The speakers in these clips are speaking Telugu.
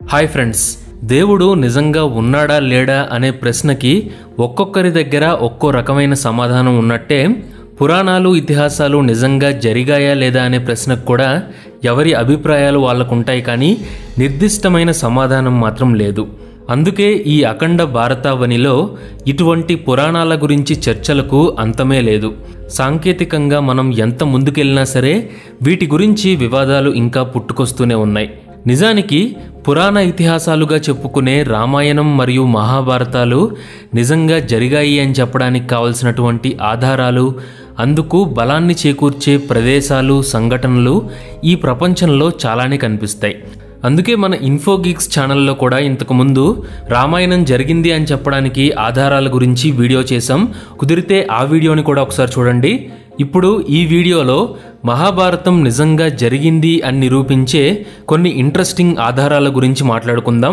హాయ్ ఫ్రెండ్స్ దేవుడు నిజంగా ఉన్నాడా లేడా అనే ప్రశ్నకి ఒక్కొక్కరి దగ్గర ఒక్కో రకమైన సమాధానం ఉన్నట్టే పురాణాలు ఇతిహాసాలు నిజంగా జరిగాయా లేదా అనే ప్రశ్నకు కూడా ఎవరి అభిప్రాయాలు వాళ్ళకుంటాయి కానీ నిర్దిష్టమైన సమాధానం మాత్రం లేదు అందుకే ఈ అఖండ భారతావనిలో ఇటువంటి పురాణాల గురించి చర్చలకు అంతమే లేదు సాంకేతికంగా మనం ఎంత ముందుకెళ్ళినా సరే వీటి గురించి వివాదాలు ఇంకా పుట్టుకొస్తూనే ఉన్నాయి నిజానికి పురాణ ఇతిహాసాలుగా చెప్పుకునే రామాయణం మరియు మహాభారతాలు నిజంగా జరిగాయి అని చెప్పడానికి కావలసినటువంటి ఆధారాలు అందుకు బలాన్ని చేకూర్చే ప్రదేశాలు సంఘటనలు ఈ ప్రపంచంలో చాలానే కనిపిస్తాయి అందుకే మన ఇన్ఫోగిక్స్ ఛానల్లో కూడా ఇంతకుముందు రామాయణం జరిగింది అని చెప్పడానికి ఆధారాల గురించి వీడియో చేశాం కుదిరితే ఆ వీడియోని కూడా ఒకసారి చూడండి ఇప్పుడు ఈ వీడియోలో మహాభారతం నిజంగా జరిగింది అని నిరూపించే కొన్ని ఇంట్రెస్టింగ్ ఆధారాల గురించి మాట్లాడుకుందాం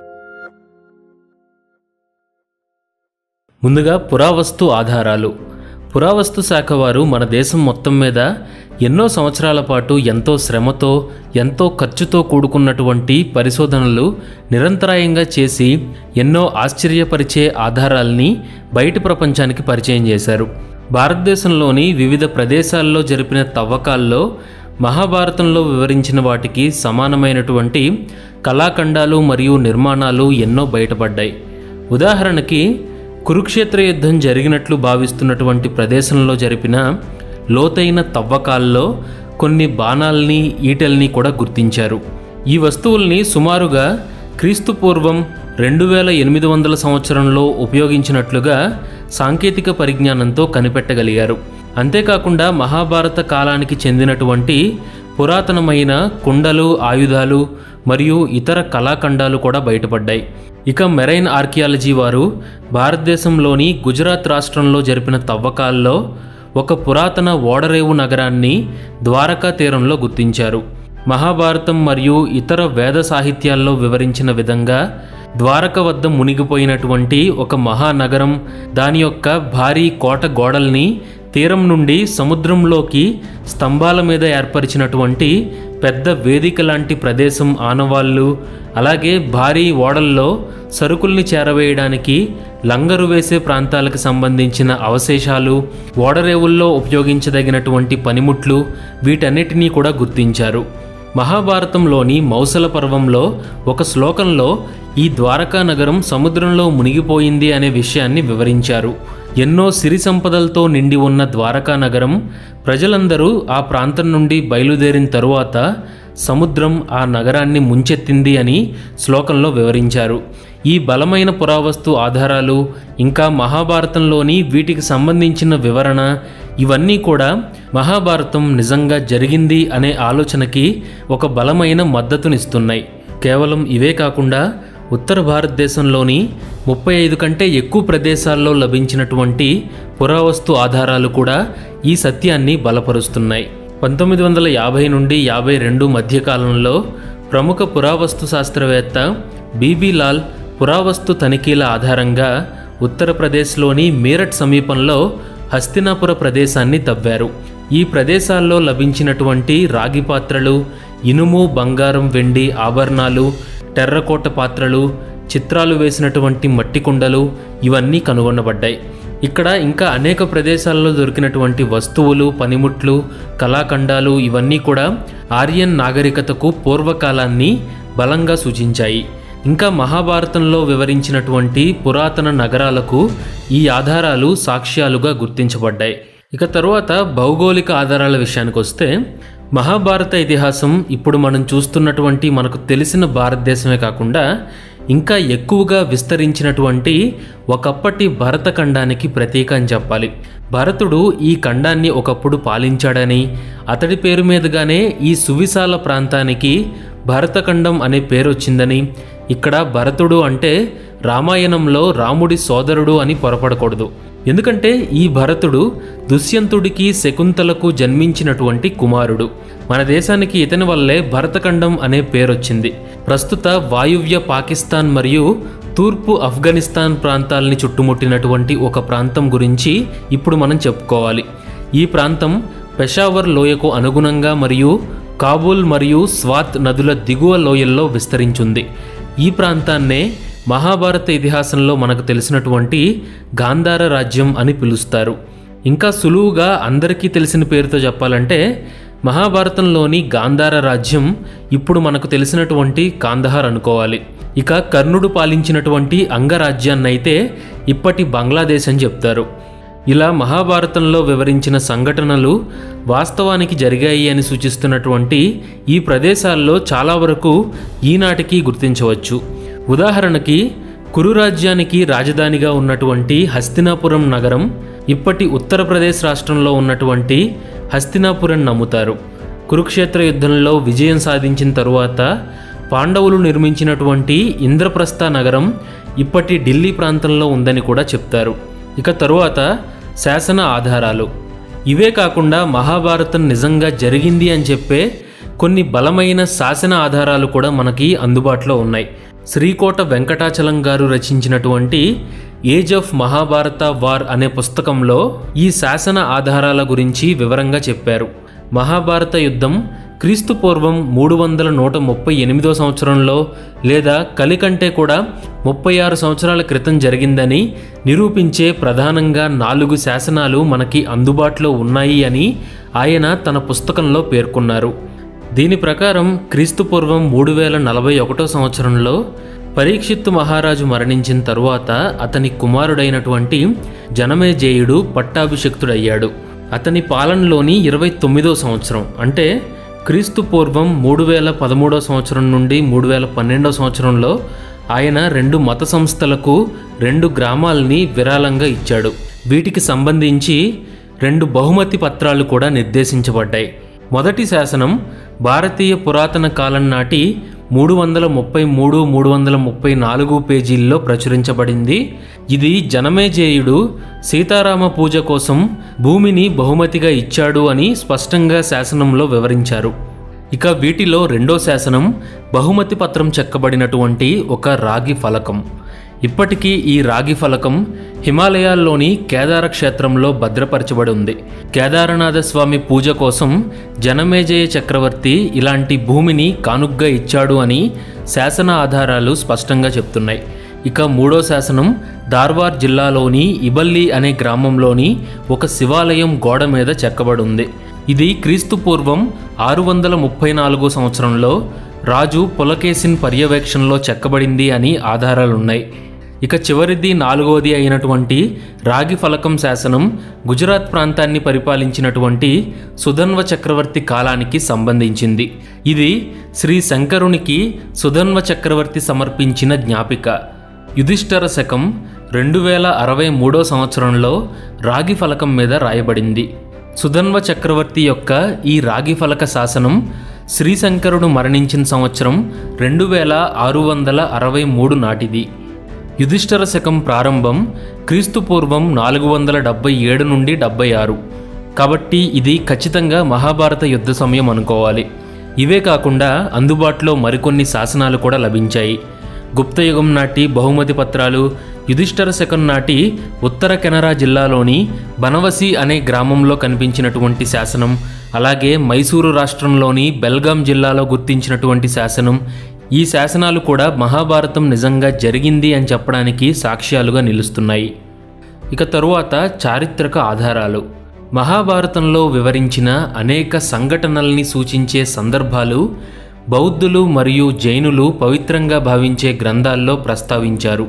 ముందుగా పురావస్తు ఆధారాలు పురావస్తు శాఖ వారు మన దేశం మొత్తం మీద ఎన్నో సంవత్సరాల పాటు ఎంతో శ్రమతో ఎంతో ఖర్చుతో కూడుకున్నటువంటి పరిశోధనలు నిరంతరాయంగా చేసి ఎన్నో ఆశ్చర్యపరిచే ఆధారాల్ని బయటి ప్రపంచానికి పరిచయం చేశారు భారతదేశంలోని వివిధ ప్రదేశాల్లో జరిపిన తవ్వకాల్లో మహాభారతంలో వివరించిన వాటికి సమానమైనటువంటి కళాఖండాలు మరియు నిర్మాణాలు ఎన్నో బయటపడ్డాయి ఉదాహరణకి కురుక్షేత్ర యుద్ధం జరిగినట్లు భావిస్తున్నటువంటి ప్రదేశంలో జరిపిన లోతైన తవ్వకాల్లో కొన్ని బాణాల్ని ఈటెల్ని కూడా గుర్తించారు ఈ వస్తువుల్ని సుమారుగా క్రీస్తు పూర్వం రెండు వేల ఎనిమిది వందల సంవత్సరంలో ఉపయోగించినట్లుగా సాంకేతిక పరిజ్ఞానంతో కనిపెట్టగలిగారు అంతేకాకుండా మహాభారత కాలానికి చెందినటువంటి పురాతనమైన కుండలు ఆయుధాలు మరియు ఇతర కళాఖండాలు కూడా బయటపడ్డాయి ఇక మెరైన్ ఆర్కియాలజీ వారు భారతదేశంలోని గుజరాత్ రాష్ట్రంలో జరిపిన తవ్వకాల్లో ఒక పురాతన ఓడరేవు నగరాన్ని ద్వారకా తీరంలో గుర్తించారు మహాభారతం మరియు ఇతర వేద సాహిత్యాల్లో వివరించిన విధంగా ద్వారక వద్ద మునిగిపోయినటువంటి ఒక మహానగరం దాని యొక్క భారీ కోట గోడల్ని తీరం నుండి సముద్రంలోకి స్తంభాల మీద ఏర్పరిచినటువంటి పెద్ద వేదిక లాంటి ప్రదేశం ఆనవాళ్ళు అలాగే భారీ ఓడల్లో సరుకుల్ని చేరవేయడానికి లంగరు వేసే ప్రాంతాలకు సంబంధించిన అవశేషాలు ఓడరేవుల్లో ఉపయోగించదగినటువంటి పనిముట్లు వీటన్నిటినీ కూడా గుర్తించారు మహాభారతంలోని మౌసల పర్వంలో ఒక శ్లోకంలో ఈ ద్వారకా నగరం సముద్రంలో మునిగిపోయింది అనే విషయాన్ని వివరించారు ఎన్నో సిరి సంపదలతో నిండి ఉన్న ద్వారకా నగరం ప్రజలందరూ ఆ ప్రాంతం నుండి బయలుదేరిన తరువాత సముద్రం ఆ నగరాన్ని ముంచెత్తింది అని శ్లోకంలో వివరించారు ఈ బలమైన పురావస్తు ఆధారాలు ఇంకా మహాభారతంలోని వీటికి సంబంధించిన వివరణ ఇవన్నీ కూడా మహాభారతం నిజంగా జరిగింది అనే ఆలోచనకి ఒక బలమైన మద్దతునిస్తున్నాయి కేవలం ఇవే కాకుండా ఉత్తర భారతదేశంలోని ముప్పై ఐదు కంటే ఎక్కువ ప్రదేశాల్లో లభించినటువంటి పురావస్తు ఆధారాలు కూడా ఈ సత్యాన్ని బలపరుస్తున్నాయి పంతొమ్మిది వందల యాభై నుండి యాభై రెండు మధ్యకాలంలో ప్రముఖ పురావస్తు శాస్త్రవేత్త బీబీ లాల్ పురావస్తు తనిఖీల ఆధారంగా ఉత్తరప్రదేశ్లోని మీరట్ సమీపంలో హస్తినాపుర ప్రదేశాన్ని తవ్వారు ఈ ప్రదేశాల్లో లభించినటువంటి రాగి పాత్రలు ఇనుము బంగారం వెండి ఆభరణాలు టెర్రకోట పాత్రలు చిత్రాలు వేసినటువంటి మట్టి కుండలు ఇవన్నీ కనుగొనబడ్డాయి ఇక్కడ ఇంకా అనేక ప్రదేశాల్లో దొరికినటువంటి వస్తువులు పనిముట్లు కళాఖండాలు ఇవన్నీ కూడా ఆర్యన్ నాగరికతకు పూర్వకాలాన్ని బలంగా సూచించాయి ఇంకా మహాభారతంలో వివరించినటువంటి పురాతన నగరాలకు ఈ ఆధారాలు సాక్ష్యాలుగా గుర్తించబడ్డాయి ఇక తరువాత భౌగోళిక ఆధారాల విషయానికి వస్తే మహాభారత ఇతిహాసం ఇప్పుడు మనం చూస్తున్నటువంటి మనకు తెలిసిన భారతదేశమే కాకుండా ఇంకా ఎక్కువగా విస్తరించినటువంటి ఒకప్పటి భరత ఖండానికి ప్రతీక అని చెప్పాలి భరతుడు ఈ ఖండాన్ని ఒకప్పుడు పాలించాడని అతడి పేరు మీదుగానే ఈ సువిశాల ప్రాంతానికి భరతఖండం అనే పేరు వచ్చిందని ఇక్కడ భరతుడు అంటే రామాయణంలో రాముడి సోదరుడు అని పొరపడకూడదు ఎందుకంటే ఈ భరతుడు దుష్యంతుడికి శకుంతలకు జన్మించినటువంటి కుమారుడు మన దేశానికి ఇతని వల్లే భరతఖండం అనే పేరొచ్చింది ప్రస్తుత వాయువ్య పాకిస్తాన్ మరియు తూర్పు ఆఫ్ఘనిస్తాన్ ప్రాంతాలని చుట్టుముట్టినటువంటి ఒక ప్రాంతం గురించి ఇప్పుడు మనం చెప్పుకోవాలి ఈ ప్రాంతం పెషావర్ లోయకు అనుగుణంగా మరియు కాబూల్ మరియు స్వాత్ నదుల దిగువ లోయల్లో విస్తరించుంది ఈ ప్రాంతాన్నే మహాభారత ఇతిహాసంలో మనకు తెలిసినటువంటి గాంధార రాజ్యం అని పిలుస్తారు ఇంకా సులువుగా అందరికీ తెలిసిన పేరుతో చెప్పాలంటే మహాభారతంలోని గాంధార రాజ్యం ఇప్పుడు మనకు తెలిసినటువంటి కాందహార్ అనుకోవాలి ఇక కర్ణుడు పాలించినటువంటి అంగరాజ్యాన్నైతే ఇప్పటి బంగ్లాదేశ్ అని చెప్తారు ఇలా మహాభారతంలో వివరించిన సంఘటనలు వాస్తవానికి జరిగాయి అని సూచిస్తున్నటువంటి ఈ ప్రదేశాల్లో చాలా వరకు ఈనాటికి గుర్తించవచ్చు ఉదాహరణకి కురు రాజ్యానికి రాజధానిగా ఉన్నటువంటి హస్తినాపురం నగరం ఇప్పటి ఉత్తరప్రదేశ్ రాష్ట్రంలో ఉన్నటువంటి హస్తినాపురం నమ్ముతారు కురుక్షేత్ర యుద్ధంలో విజయం సాధించిన తరువాత పాండవులు నిర్మించినటువంటి ఇంద్రప్రస్థ నగరం ఇప్పటి ఢిల్లీ ప్రాంతంలో ఉందని కూడా చెప్తారు ఇక తరువాత శాసన ఆధారాలు ఇవే కాకుండా మహాభారతం నిజంగా జరిగింది అని చెప్పే కొన్ని బలమైన శాసన ఆధారాలు కూడా మనకి అందుబాటులో ఉన్నాయి శ్రీకోట వెంకటాచలం గారు రచించినటువంటి ఏజ్ ఆఫ్ మహాభారత వార్ అనే పుస్తకంలో ఈ శాసన ఆధారాల గురించి వివరంగా చెప్పారు మహాభారత యుద్ధం క్రీస్తు పూర్వం మూడు వందల నూట ముప్పై ఎనిమిదో సంవత్సరంలో లేదా కలి కంటే కూడా ముప్పై ఆరు సంవత్సరాల క్రితం జరిగిందని నిరూపించే ప్రధానంగా నాలుగు శాసనాలు మనకి అందుబాటులో ఉన్నాయి అని ఆయన తన పుస్తకంలో పేర్కొన్నారు దీని ప్రకారం క్రీస్తు పూర్వం మూడు వేల నలభై ఒకటో సంవత్సరంలో పరీక్షిత్తు మహారాజు మరణించిన తరువాత అతని కుమారుడైనటువంటి జనమేజేయుడు పట్టాభిషిక్తుడయ్యాడు అతని పాలనలోని ఇరవై తొమ్మిదో సంవత్సరం అంటే క్రీస్తు పూర్వం మూడు వేల పదమూడో సంవత్సరం నుండి మూడు వేల పన్నెండో సంవత్సరంలో ఆయన రెండు మత సంస్థలకు రెండు గ్రామాల్ని విరాళంగా ఇచ్చాడు వీటికి సంబంధించి రెండు బహుమతి పత్రాలు కూడా నిర్దేశించబడ్డాయి మొదటి శాసనం భారతీయ పురాతన కాలం నాటి మూడు వందల ముప్పై మూడు మూడు వందల ముప్పై నాలుగు పేజీల్లో ప్రచురించబడింది ఇది జనమేజేయుడు సీతారామ పూజ కోసం భూమిని బహుమతిగా ఇచ్చాడు అని స్పష్టంగా శాసనంలో వివరించారు ఇక వీటిలో రెండో శాసనం బహుమతి పత్రం చెక్కబడినటువంటి ఒక రాగి ఫలకం ఇప్పటికీ ఈ రాగి ఫలకం హిమాలయాల్లోని కేదార క్షేత్రంలో భద్రపరచబడి ఉంది కేదారనాథ స్వామి పూజ కోసం జనమేజయ చక్రవర్తి ఇలాంటి భూమిని కానుగ్గా ఇచ్చాడు అని శాసన ఆధారాలు స్పష్టంగా చెప్తున్నాయి ఇక మూడో శాసనం ధార్వార్ జిల్లాలోని ఇబల్లి అనే గ్రామంలోని ఒక శివాలయం గోడ మీద చెక్కబడి ఉంది ఇది క్రీస్తు పూర్వం ఆరు వందల ముప్పై నాలుగో సంవత్సరంలో రాజు పులకేసిన్ పర్యవేక్షణలో చెక్కబడింది అని ఆధారాలున్నాయి ఇక చివరిది నాలుగోది అయినటువంటి రాగి ఫలకం శాసనం గుజరాత్ ప్రాంతాన్ని పరిపాలించినటువంటి సుధన్వ చక్రవర్తి కాలానికి సంబంధించింది ఇది శ్రీ శంకరునికి సుధన్వ చక్రవర్తి సమర్పించిన జ్ఞాపిక యుధిష్ఠర శకం రెండు వేల అరవై మూడో సంవత్సరంలో రాగి ఫలకం మీద రాయబడింది సుధన్వ చక్రవర్తి యొక్క ఈ రాగి ఫలక శాసనం శ్రీశంకరుడు మరణించిన సంవత్సరం రెండు వేల ఆరు వందల అరవై మూడు నాటిది యుధిష్ఠర శకం ప్రారంభం క్రీస్తు పూర్వం నాలుగు వందల డెబ్బై ఏడు నుండి డెబ్బై ఆరు కాబట్టి ఇది ఖచ్చితంగా మహాభారత యుద్ధ సమయం అనుకోవాలి ఇవే కాకుండా అందుబాటులో మరికొన్ని శాసనాలు కూడా లభించాయి గుప్తయుగం నాటి బహుమతి పత్రాలు యుధిష్ఠర శకం నాటి ఉత్తర కెనరా జిల్లాలోని బనవసి అనే గ్రామంలో కనిపించినటువంటి శాసనం అలాగే మైసూరు రాష్ట్రంలోని బెల్గాం జిల్లాలో గుర్తించినటువంటి శాసనం ఈ శాసనాలు కూడా మహాభారతం నిజంగా జరిగింది అని చెప్పడానికి సాక్ష్యాలుగా నిలుస్తున్నాయి ఇక తరువాత చారిత్రక ఆధారాలు మహాభారతంలో వివరించిన అనేక సంఘటనల్ని సూచించే సందర్భాలు బౌద్ధులు మరియు జైనులు పవిత్రంగా భావించే గ్రంథాల్లో ప్రస్తావించారు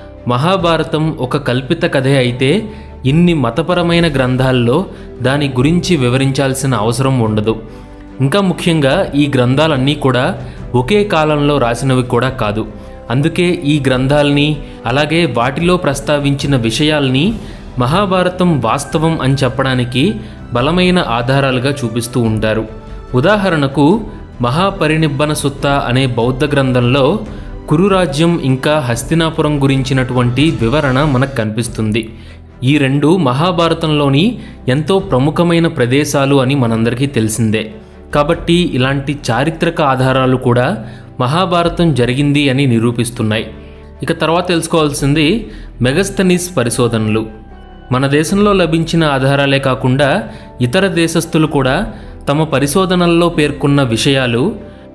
మహాభారతం ఒక కల్పిత కథే అయితే ఇన్ని మతపరమైన గ్రంథాల్లో దాని గురించి వివరించాల్సిన అవసరం ఉండదు ఇంకా ముఖ్యంగా ఈ గ్రంథాలన్నీ కూడా ఒకే కాలంలో రాసినవి కూడా కాదు అందుకే ఈ గ్రంథాల్ని అలాగే వాటిలో ప్రస్తావించిన విషయాల్ని మహాభారతం వాస్తవం అని చెప్పడానికి బలమైన ఆధారాలుగా చూపిస్తూ ఉంటారు ఉదాహరణకు మహాపరినిబ్బన సుత్త అనే బౌద్ధ గ్రంథంలో కురురాజ్యం ఇంకా హస్తినాపురం గురించినటువంటి వివరణ మనకు కనిపిస్తుంది ఈ రెండు మహాభారతంలోని ఎంతో ప్రముఖమైన ప్రదేశాలు అని మనందరికీ తెలిసిందే కాబట్టి ఇలాంటి చారిత్రక ఆధారాలు కూడా మహాభారతం జరిగింది అని నిరూపిస్తున్నాయి ఇక తర్వాత తెలుసుకోవాల్సింది మెగస్తనీస్ పరిశోధనలు మన దేశంలో లభించిన ఆధారాలే కాకుండా ఇతర దేశస్థులు కూడా తమ పరిశోధనల్లో పేర్కొన్న విషయాలు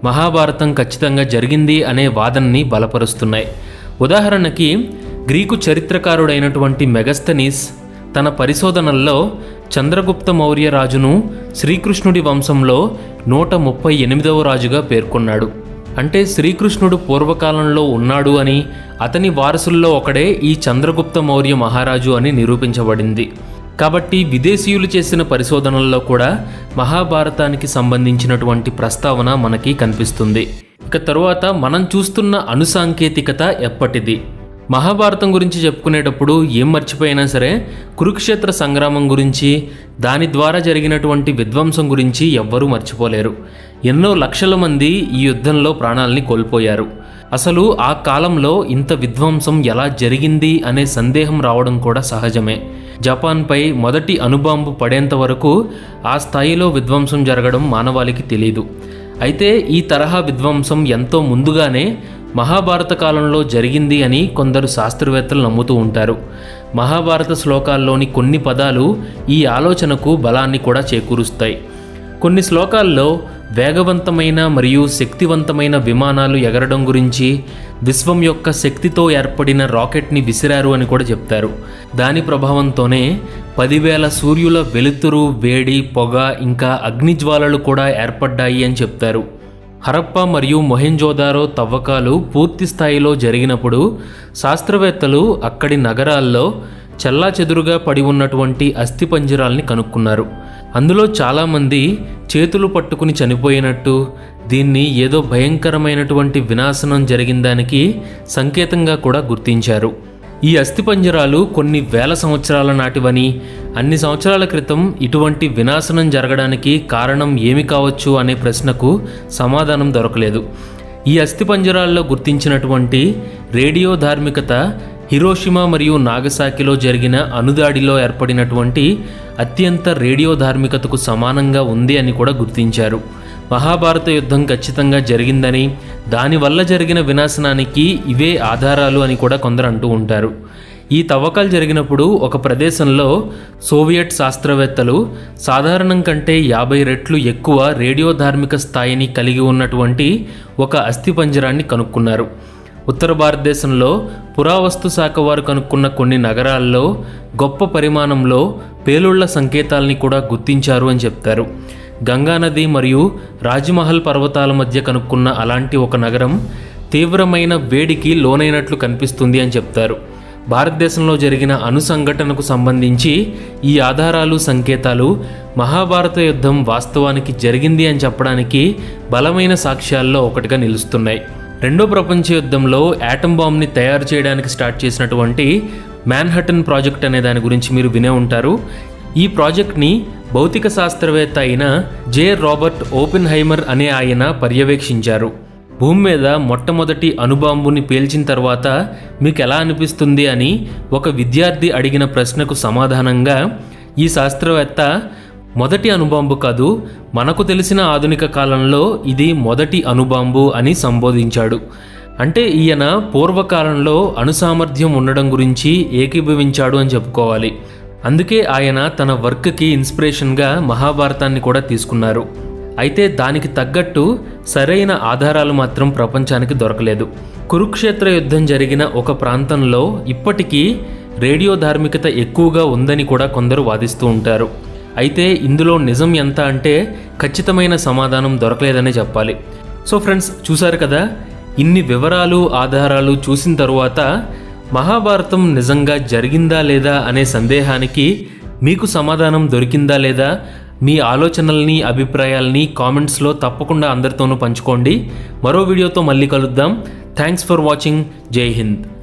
మహాభారతం ఖచ్చితంగా జరిగింది అనే వాదనని బలపరుస్తున్నాయి ఉదాహరణకి గ్రీకు చరిత్రకారుడైనటువంటి మెగస్తనీస్ తన పరిశోధనల్లో చంద్రగుప్త మౌర్య రాజును శ్రీకృష్ణుడి వంశంలో నూట ముప్పై ఎనిమిదవ రాజుగా పేర్కొన్నాడు అంటే శ్రీకృష్ణుడు పూర్వకాలంలో ఉన్నాడు అని అతని వారసుల్లో ఒకడే ఈ చంద్రగుప్త మౌర్య మహారాజు అని నిరూపించబడింది కాబట్టి విదేశీయులు చేసిన పరిశోధనల్లో కూడా మహాభారతానికి సంబంధించినటువంటి ప్రస్తావన మనకి కనిపిస్తుంది ఇక తరువాత మనం చూస్తున్న అణుసాంకేతికత ఎప్పటిది మహాభారతం గురించి చెప్పుకునేటప్పుడు ఏం మర్చిపోయినా సరే కురుక్షేత్ర సంగ్రామం గురించి దాని ద్వారా జరిగినటువంటి విధ్వంసం గురించి ఎవ్వరూ మర్చిపోలేరు ఎన్నో లక్షల మంది ఈ యుద్ధంలో ప్రాణాల్ని కోల్పోయారు అసలు ఆ కాలంలో ఇంత విధ్వంసం ఎలా జరిగింది అనే సందేహం రావడం కూడా సహజమే జపాన్పై మొదటి అణుబాంబు పడేంత వరకు ఆ స్థాయిలో విధ్వంసం జరగడం మానవాళికి తెలియదు అయితే ఈ తరహా విధ్వంసం ఎంతో ముందుగానే మహాభారత కాలంలో జరిగింది అని కొందరు శాస్త్రవేత్తలు నమ్ముతూ ఉంటారు మహాభారత శ్లోకాల్లోని కొన్ని పదాలు ఈ ఆలోచనకు బలాన్ని కూడా చేకూరుస్తాయి కొన్ని శ్లోకాల్లో వేగవంతమైన మరియు శక్తివంతమైన విమానాలు ఎగరడం గురించి విశ్వం యొక్క శక్తితో ఏర్పడిన రాకెట్ని విసిరారు అని కూడా చెప్తారు దాని ప్రభావంతోనే పదివేల సూర్యుల వెలుతురు వేడి పొగ ఇంకా అగ్నిజ్వాలలు కూడా ఏర్పడ్డాయి అని చెప్తారు హరప్ప మరియు మొహెంజోదారో తవ్వకాలు పూర్తి స్థాయిలో జరిగినప్పుడు శాస్త్రవేత్తలు అక్కడి నగరాల్లో చెల్లాచెదురుగా పడి ఉన్నటువంటి అస్థిపంజరాల్ని కనుక్కున్నారు అందులో చాలామంది చేతులు పట్టుకుని చనిపోయినట్టు దీన్ని ఏదో భయంకరమైనటువంటి వినాశనం జరిగిన దానికి సంకేతంగా కూడా గుర్తించారు ఈ అస్థిపంజరాలు కొన్ని వేల సంవత్సరాల నాటివని అన్ని సంవత్సరాల క్రితం ఇటువంటి వినాశనం జరగడానికి కారణం ఏమి కావచ్చు అనే ప్రశ్నకు సమాధానం దొరకలేదు ఈ అస్థిపంజరాల్లో గుర్తించినటువంటి రేడియో ధార్మికత హిరోషిమా మరియు నాగసాకిలో జరిగిన అణుదాడిలో ఏర్పడినటువంటి అత్యంత రేడియో ధార్మికతకు సమానంగా ఉంది అని కూడా గుర్తించారు మహాభారత యుద్ధం ఖచ్చితంగా జరిగిందని దానివల్ల జరిగిన వినాశనానికి ఇవే ఆధారాలు అని కూడా కొందరు అంటూ ఉంటారు ఈ తవ్వకాలు జరిగినప్పుడు ఒక ప్రదేశంలో సోవియట్ శాస్త్రవేత్తలు సాధారణం కంటే యాభై రెట్లు ఎక్కువ రేడియో ధార్మిక స్థాయిని కలిగి ఉన్నటువంటి ఒక అస్థిపంజరాన్ని కనుక్కున్నారు ఉత్తర భారతదేశంలో పురావస్తు శాఖ వారు కనుక్కున్న కొన్ని నగరాల్లో గొప్ప పరిమాణంలో పేలుళ్ల సంకేతాల్ని కూడా గుర్తించారు అని చెప్తారు గంగానది మరియు రాజ్మహల్ పర్వతాల మధ్య కనుక్కున్న అలాంటి ఒక నగరం తీవ్రమైన వేడికి లోనైనట్లు కనిపిస్తుంది అని చెప్తారు భారతదేశంలో జరిగిన అణు సంఘటనకు సంబంధించి ఈ ఆధారాలు సంకేతాలు మహాభారత యుద్ధం వాస్తవానికి జరిగింది అని చెప్పడానికి బలమైన సాక్ష్యాల్లో ఒకటిగా నిలుస్తున్నాయి రెండో ప్రపంచ యుద్ధంలో యాటమ్ బాంబ్ని తయారు చేయడానికి స్టార్ట్ చేసినటువంటి మ్యాన్హటన్ ప్రాజెక్ట్ అనే దాని గురించి మీరు వినే ఉంటారు ఈ ప్రాజెక్ట్ని భౌతిక శాస్త్రవేత్త అయిన జే రాబర్ట్ ఓపెన్ హైమర్ అనే ఆయన పర్యవేక్షించారు భూమి మీద మొట్టమొదటి అణుబాంబుని పేల్చిన తర్వాత మీకు ఎలా అనిపిస్తుంది అని ఒక విద్యార్థి అడిగిన ప్రశ్నకు సమాధానంగా ఈ శాస్త్రవేత్త మొదటి అణుబాంబు కాదు మనకు తెలిసిన ఆధునిక కాలంలో ఇది మొదటి అణుబాంబు అని సంబోధించాడు అంటే ఈయన పూర్వకాలంలో అణుసామర్థ్యం ఉండడం గురించి ఏకీభవించాడు అని చెప్పుకోవాలి అందుకే ఆయన తన వర్క్కి ఇన్స్పిరేషన్గా మహాభారతాన్ని కూడా తీసుకున్నారు అయితే దానికి తగ్గట్టు సరైన ఆధారాలు మాత్రం ప్రపంచానికి దొరకలేదు కురుక్షేత్ర యుద్ధం జరిగిన ఒక ప్రాంతంలో ఇప్పటికీ రేడియో ధార్మికత ఎక్కువగా ఉందని కూడా కొందరు వాదిస్తూ ఉంటారు అయితే ఇందులో నిజం ఎంత అంటే ఖచ్చితమైన సమాధానం దొరకలేదనే చెప్పాలి సో ఫ్రెండ్స్ చూసారు కదా ఇన్ని వివరాలు ఆధారాలు చూసిన తరువాత మహాభారతం నిజంగా జరిగిందా లేదా అనే సందేహానికి మీకు సమాధానం దొరికిందా లేదా మీ ఆలోచనల్ని అభిప్రాయాల్ని కామెంట్స్లో తప్పకుండా అందరితోనూ పంచుకోండి మరో వీడియోతో మళ్ళీ కలుద్దాం థ్యాంక్స్ ఫర్ వాచింగ్ జై హింద్